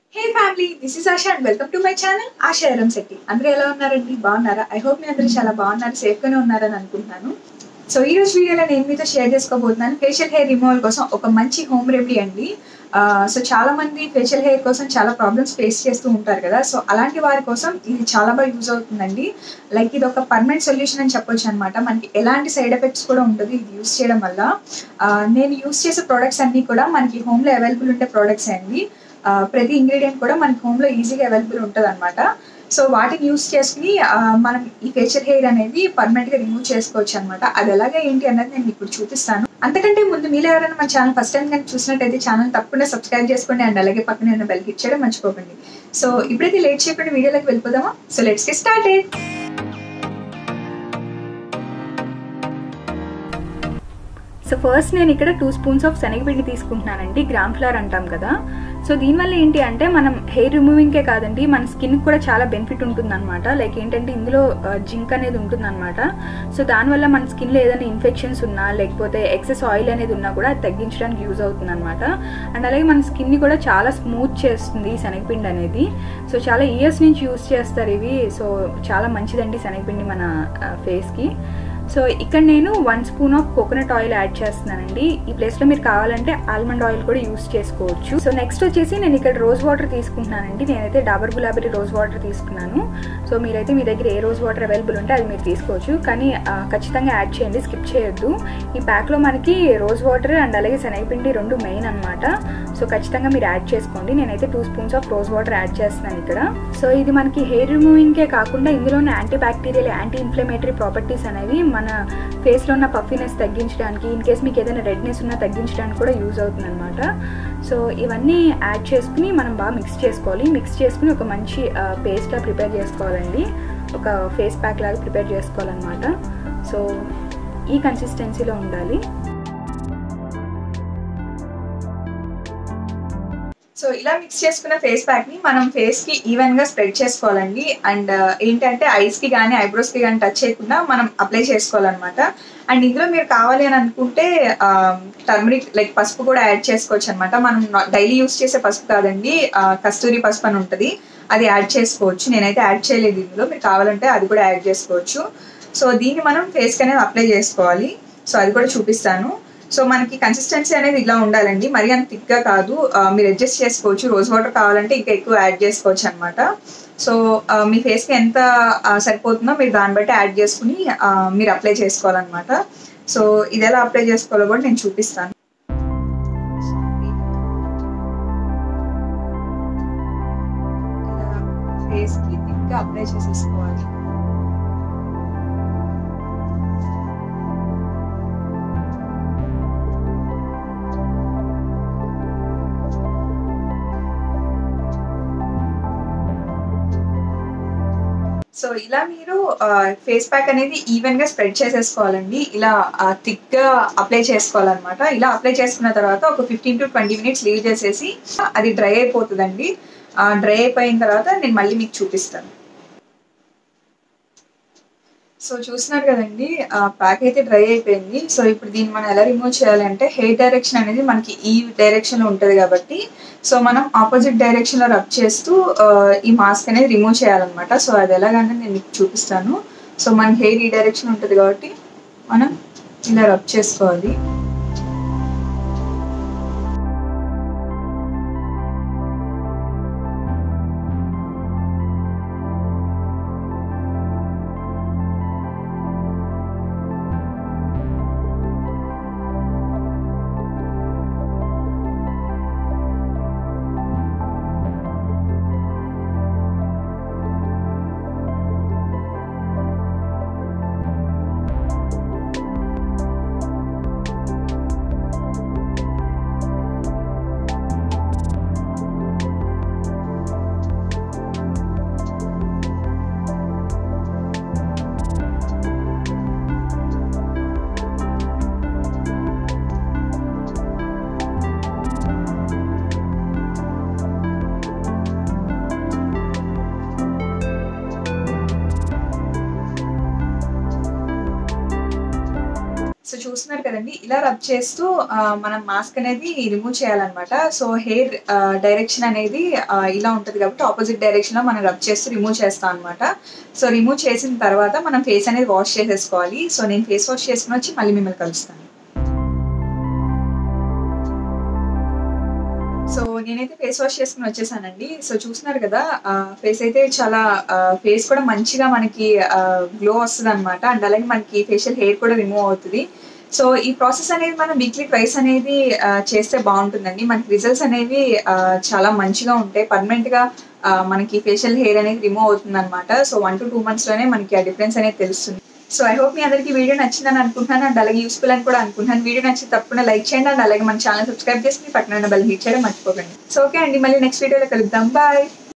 hey family this is Asha and welcome to my channel Asha Eram Shetty అందరూ ఎలా ఉన్నారండి బాగున్నారా ఐ హోప్ మీ అందరూ చాలా బాగున్నారు సేఫ్ గానే ఉన్నారని అనుకుంటున్నాను సో ఈ రోజు వీడియోలో నేను మీతో షేర్ చేసుకోబోతున్నాను ఫేషియల్ హెయిర్ రిమూవల్ కోసం ఒక మంచి హోమ్ రెమెడీ అండి సో చాలా మంది ఫేషియల్ హెయిర్ కోసం చాలా ప్రాబ్లమ్స్ ఫేస్ చేస్తూ ఉంటారు కదా సో అలాంటి వారి కోసం ఇది చాలా బాగా యూజ్ అవుతుందండి లైక్ ఇది ఒక పర్మనెంట్ సొల్యూషన్ అని చెప్పొచ్చు అనమాట మనకి ఎలాంటి సైడ్ ఎఫెక్ట్స్ కూడా ఉండదు ఇది యూస్ చేయడం వల్ల ఆ, నేను యూస్ చేసే ప్రోడక్ట్స్ అన్నీ కూడా మనకి హోమ్లో అవైలబుల్ ఉండే ప్రోడక్ట్స్ అండి ఆ, ప్రతి ఇంగ్రీడియంట్ కూడా మనకి హోమ్లో ఈజీగా అవైలబుల్ ఉంటుంది అనమాట సో వాటిని యూస్ చేసుకుని ఆ, మనం ఈ ఫేషియల్ హెయిర్ అనేది పర్మనెంట్గా రిమూవ్ చేసుకోవచ్చు అనమాట అది ఎలాగా ఏంటి అన్నది నేను ఇప్పుడు చూపిస్తాను అంతకంటే ముందు మీరు ఎవరైనా మన ఛానల్ ఫస్ట్ టైం కానీ చూసినట్టయితే ఛానల్ తప్పకుండా సబ్స్క్రైబ్ చేసుకోండి అండ్ అలాగే పక్కన ఉన్న బెల్ హిట్ చేయడం మర్చిపోకండి సో ఇప్పుడైతే లేట్ చేయకుండా వీడియోలోకి వెళ్ళిపోదామా so let's get started so first నేను ఇక్కడ టూ స్పూన్స్ ఆఫ్ శనగపిండి తీసుకుంటున్నానండి గ్రామ్ ఫ్లవర్ అంటాం కదా సో దీనివల్ల ఏంటి అంటే మనం హెయిర్ రిమూవింగ్కే కాదండి మన స్కిన్ కూడా చాలా బెనిఫిట్ ఉంటుందన్నమాట లైక్ ఏంటంటే ఇందులో జింక్ అనేది ఉంటుందన్నమాట సో దానివల్ల మన స్కిన్లో ఏదైనా ఇన్ఫెక్షన్స్ ఉన్నా లేకపోతే ఎక్సెస్ ఆయిల్ అనేది ఉన్నా కూడా అది తగ్గించడానికి యూజ్ అవుతుంది అనమాట అండ్ అలాగే మన స్కిన్ని కూడా చాలా స్మూత్ చేస్తుంది ఈ శనగపిండి అనేది సో చాలా ఇయర్స్ నుంచి యూస్ చేస్తారు ఇవి సో చాలా మంచిదండి శనగపిండి మన ఫేస్కి సో ఇక్కడ నేను one spoon of coconut oil add చేస్తున్నానండి ఈ ప్లేస్లో మీరు కావాలంటే ఆల్మండ్ ఆయిల్ కూడా యూస్ చేసుకోవచ్చు సో నెక్స్ట్ వచ్చేసి నేను ఇక్కడ రోజ్ వాటర్ తీసుకుంటున్నానండి నేనైతే డాబర్ గులాబరీ రోజ్ వాటర్ తీసుకున్నాను సో మీరైతే మీ దగ్గర ఏ రోజ్ వాటర్ అవైలబుల్ ఉంటే అది మీరు తీసుకోవచ్చు కానీ ఆ, ఖచ్చితంగా యాడ్ చేయండి స్కిప్ చేయొద్దు ఈ ప్యాక్లో మనకి రోజ్ వాటర్ అండ్ అలాగే శనగపిండి రెండు మెయిన్ అనమాట సో ఖచ్చితంగా మీరు యాడ్ చేసుకోండి నేనైతే two spoons of rose water add చేస్తున్నాను ఇక్కడ సో ఇది మనకి హెయిర్ రిమూవింగ్కే కాకుండా ఇందులోనే anti bacterial anti inflammatory properties అనేవి మన ఫేస్లో ఉన్న పఫీనెస్ తగ్గించడానికి ఇన్ కేస్ మీకు ఏదైనా రెడ్నెస్ ఉన్నా తగ్గించడానికి కూడా యూజ్ అవుతుంది అనమాట సో ఇవన్నీ యాడ్ చేసుకుని మనం బాగా మిక్స్ చేసుకోవాలి మిక్స్ చేసుకుని ఒక మంచి పేస్ట్లా ప్రిపేర్ చేసుకోవాలండి ఒక ఫేస్ ప్యాక్ లాగా ప్రిపేర్ చేసుకోవాలన్నమాట సో ఈ కన్సిస్టెన్సీలో ఉండాలి సో ఇలా మిక్స్ చేసుకున్న ఫేస్ ప్యాక్ ని మనం ఫేస్ కి ఈవెన్ గా స్ప్రెడ్ చేసుకోవాలండి అండ్ ఏంటంటే ఐస్ కి కానీ ఐబ్రోస్ కి కానీ టచ్ చేయకుండా మనం అప్లై చేసుకోవాలన్నమాట అండ్ ఇందులో మీరు కావాలి అని అనుకుంటే టర్మరిక్ లైక్ పసుపు కూడా యాడ్ చేసుకోవచ్చు అనమాట మనం డైలీ యూస్ చేసే పసుపు కాదండి ఆ, కస్తూరి పసుపు అని ఉంటుంది అది యాడ్ చేసుకోవచ్చు నేనైతే యాడ్ చేయలేదు ఇందులో మీరు కావాలంటే అది కూడా యాడ్ చేసుకోవచ్చు సో దీన్ని మనం ఫేస్కి అనేది అప్లై చేసుకోవాలి సో అది కూడా చూపిస్తాను సో మనకి కన్సిస్టెన్సీ అనేది ఇలా ఉండాలండి మరీ అంత థిక్గా కాదు ఆ, మీరు అడ్జస్ట్ చేసుకోవచ్చు రోజ్ వాటర్ కావాలంటే ఇంకా ఎక్కువ యాడ్ చేసుకోవచ్చు అనమాట సో ఆ, మీ ఫేస్కి ఎంత ఆ, సరిపోతుందో మీరు దాన్ని బట్టి యాడ్ చేసుకుని ఆ, మీరు అప్లై చేసుకోవాలన్నమాట సో ఇది ఎలా అప్లై చేసుకోవాలో కూడా నేను చూపిస్తాను ఫేస్కి థిక్గా అప్లై చేసేసుకోవాలి సో ఇలా మీరు ఫేస్ ప్యాక్ అనేది ఈవెన్ గా స్ప్రెడ్ చేసేసుకోవాలండి ఇలా థిక్ గా అప్లై చేసుకోవాలన్నమాట ఇలా అప్లై చేసుకున్న తర్వాత ఒక fifteen to twenty minutes leave చేసేసి అది డ్రై అయిపోతుందండి డ్రై అయిపోయిన తర్వాత నేను మళ్ళీ మీకు చూపిస్తాను సో చూస్తున్నారు కదండి ప్యాక్ అయితే డ్రై అయిపోయింది సో ఇప్పుడు దీన్ని మనం ఎలా రిమూవ్ చేయాలంటే హెయిర్ డైరెక్షన్ అనేది మనకి ఈ డైరెక్షన్ లో ఉంటుంది కాబట్టి సో మనం ఆపోజిట్ డైరెక్షన్ లో రబ్ చేస్తూ ఆ, ఈ మాస్క్ అనేది రిమూవ్ చేయాలన్నమాట సో అది ఎలాగంటే నేను మీకు చూపిస్తాను సో మన హెయిర్ ఈ డైరెక్షన్ ఉంటుంది కాబట్టి మనం ఇలా రబ్ చేసుకోవాలి చూస్తున్నారు కదండి ఇలా రబ్ చేస్తూ ఆ, మనం మాస్క్ అనేది రిమూవ్ చేయాలన్నమాట సో హెయిర్ డైరెక్షన్ అనేది ఆ, ఇలా ఉంటుంది కాబట్టి ఆపోజిట్ డైరెక్షన్ లో మనం రబ్ చేస్తూ రిమూవ్ చేస్తాం అనమాట సో రిమూవ్ చేసిన తర్వాత మనం ఫేస్ అనేది వాష్ చేసేసుకోవాలి సో నేను ఫేస్ వాష్ చేసుకుని వచ్చి మళ్ళీ మిమ్మల్ని కలుస్తాను సో నేనైతే ఫేస్ వాష్ చేసుకుని వచ్చేసానండి సో చూస్తున్నారు కదా ఫేస్ అయితే చాలా ఫేస్ కూడా మంచిగా మనకి గ్లో వస్తుంది అనమాట అండ్ అలాగే మనకి ఫేషియల్ హెయిర్ కూడా రిమూవ్ అవుతుంది సో ఈ ప్రాసెస్ అనేది మనం వీక్లీ ట్వైస్ అనేది ఆ, చేస్తే బాగుంటుందండి మనకి రిజల్ట్స్ అనేవి ఆ, చాలా మంచిగా ఉంటాయి పర్మనెంట్ గా ఆ, మనకి ఫేషియల్ హెయిర్ అనేది రిమూవ్ అవుతుంది అనమాట so one to two months లోనే మనకి ఆ డిఫరెన్స్ అనేది తెలుస్తుంది సో ఐ హోప్ మీ అందరికీ వీడియో నచ్చిందని అనుకుంటున్నాను అండ్ అలాగే యూస్ఫుల్ అని కూడా అనుకుంటున్నాను వీడియో నచ్చి తప్పకుండా లైక్ చేయండి అండ్ అలాగే మన ఛానల్ సబ్స్క్రైబ్ చేసి మీ పక్కన బెల్ హిట్ చేయడం మర్చిపోకండి సో ఓకే అండి మళ్ళీ నెక్స్ట్ వీడియోలో కలుద్దాం బాయ్